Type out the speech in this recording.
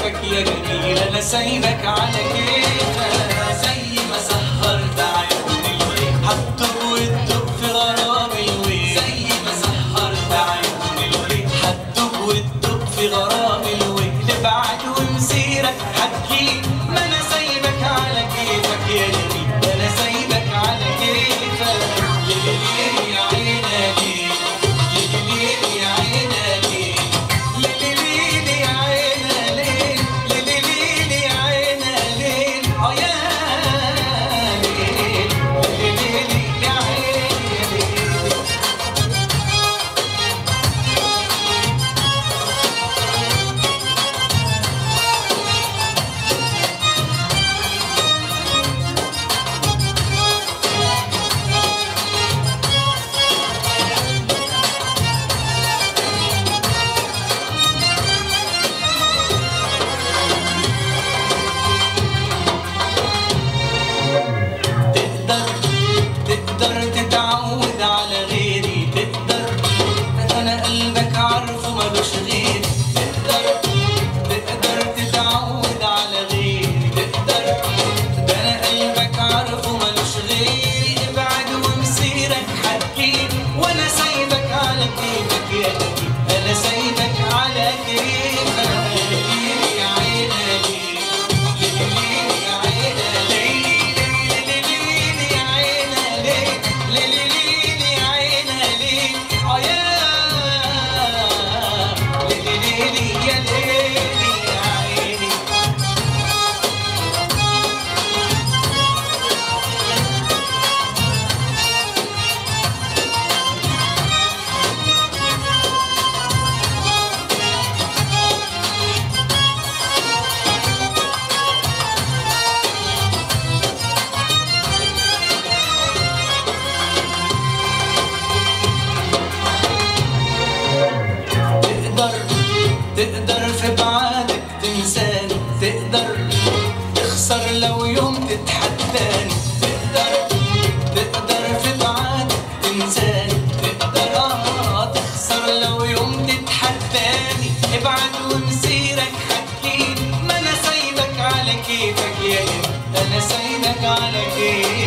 كيفك يا جميل انا سايبك على كيفك زي ما سهرت عيوني الويل هتدوب وتدوب في غرام الويل زي ما سهرت عيوني الويل هتدوب وتدوب في غرام الويل ابعد ومسيرك هتجيب ما انا سايبك على كيفك يا جميل انا سايبك على كيفك ليلي يا عيني ليلي يا عيني ليلي يا عيني ليلي يا عيني ليل اه يا ليل ليلي يا عيني ليل تقدر تقدر تتعود على غيري تقدر انا قلبك عارفه ملوش غيري تقدر تقدر تتعود على غيري تقدر ده انا قلبك عارفه ملوش غيري ابعد ومسيرك حكيم وانا سايبك على كيفك يا جميل انا سايبك على كيفك ليلي يا عيني ليلي يا عيني تقدر تقدر في بعادك تنساني تقدر تخسر لو يوم تتحداني تقدر تقدر في بعادك تنساني تقدر اه تخسر لو يوم تتحداني ابعد ومسيرك حكيني ما انا سايبك على كيفك يا ابني انا سايبك على كيفك